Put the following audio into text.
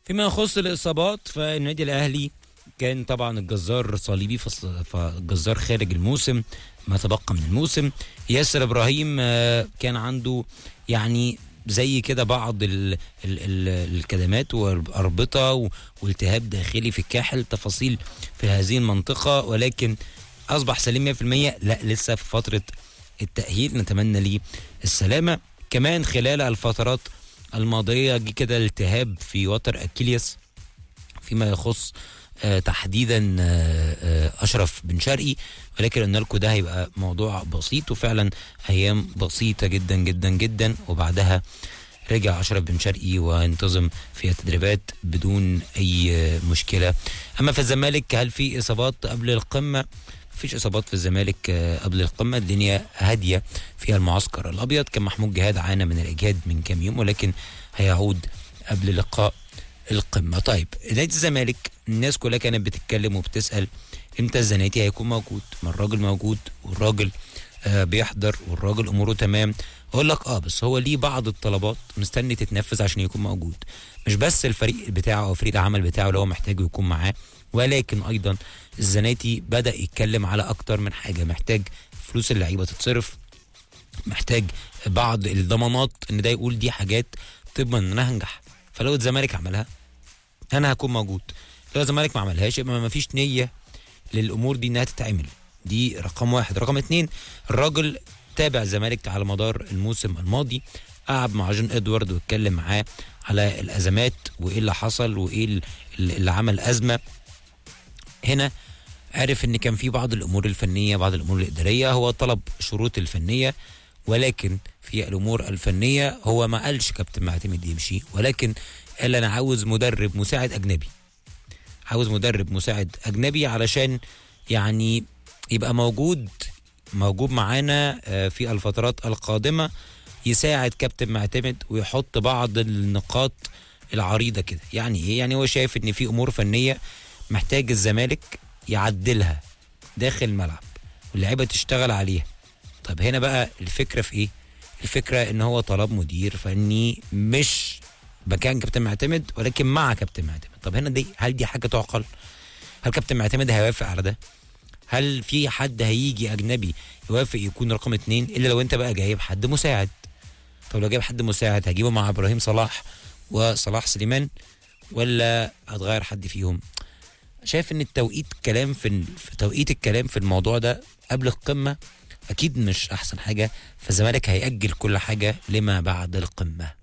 فيما يخص الاصابات فالنادي الاهلي كان طبعا الجزار صليبي فصل- فالجزار خارج الموسم ما تبقى من الموسم ياسر ابراهيم آه، كان عنده يعني زي كده بعض ال ال ال الكدمات والاربطه و- والتهاب داخلي في الكاحل تفاصيل في هذه المنطقه ولكن اصبح سليم 100% لا لسه في فتره التاهيل نتمنى ليه السلامه كمان خلال الفترات الماضيه جه كده التهاب في وتر اكيلياس فيما يخص آه، تحديدا آه، آه، اشرف بن شرقي ولكن قلنا لكم ده هيبقى موضوع بسيط وفعلا ايام بسيطه جدا جدا جدا وبعدها رجع اشرف بن شرقي وانتظم في التدريبات بدون اي آه، مشكله اما في الزمالك هل في اصابات قبل القمه مفيش اصابات في الزمالك آه، قبل القمه الدنيا هاديه في المعسكر الابيض كان محمود جهاد عانى من الاجهاد من كام يوم ولكن هيعود قبل لقاء القمه طيب نادي الزمالك الناس كلها كانت بتتكلم وبتسال امتى الزناتي هيكون موجود ما الراجل موجود والراجل آه بيحضر والراجل اموره تمام اقول لك اه بس هو ليه بعض الطلبات مستني تتنفذ عشان يكون موجود مش بس الفريق بتاعه او فريق العمل بتاعه اللي هو محتاجه يكون معاه ولكن ايضا الزناتي بدا يتكلم على اكتر من حاجه محتاج فلوس اللعيبه تتصرف محتاج بعض الضمانات ان ده يقول دي حاجات تضمن ان انا هنجح فلو الزمالك عملها انا هكون موجود لو الزمالك ما عملهاش يبقى ما فيش نيه للامور دي انها تتعمل دي رقم واحد رقم اتنين الراجل تابع الزمالك على مدار الموسم الماضي قعد مع جون ادوارد واتكلم معاه على الازمات وايه اللي حصل وايه ال- اللي عمل ازمه هنا عرف ان كان في بعض الامور الفنيه بعض الامور الاداريه هو طلب شروط الفنيه ولكن في الامور الفنيه هو ما قالش كابتن معتمد يمشي ولكن قال انا عاوز مدرب مساعد اجنبي عاوز مدرب مساعد اجنبي علشان يعني يبقى موجود موجود معانا آه، في الفترات القادمه يساعد كابتن معتمد ويحط بعض النقاط العريضه كده يعني ايه يعني هو شايف ان في امور فنيه محتاج الزمالك يعدلها داخل الملعب واللعيبه تشتغل عليها طب هنا بقى الفكره في ايه الفكره ان هو طلب مدير فني مش مكان كابتن معتمد ولكن مع كابتن معتمد طب هنا دي هل دي حاجه تعقل هل كابتن معتمد هيوافق على ده هل في حد هيجي اجنبي يوافق يكون رقم اتنين الا لو انت بقى جايب حد مساعد طب لو جايب حد مساعد هجيبه مع ابراهيم صلاح وصلاح سليمان ولا هتغير حد فيهم شايف ان التوقيت كلام في في توقيت الكلام في الموضوع ده قبل القمه اكيد مش احسن حاجه فالزمالك هيأجل كل حاجه لما بعد القمه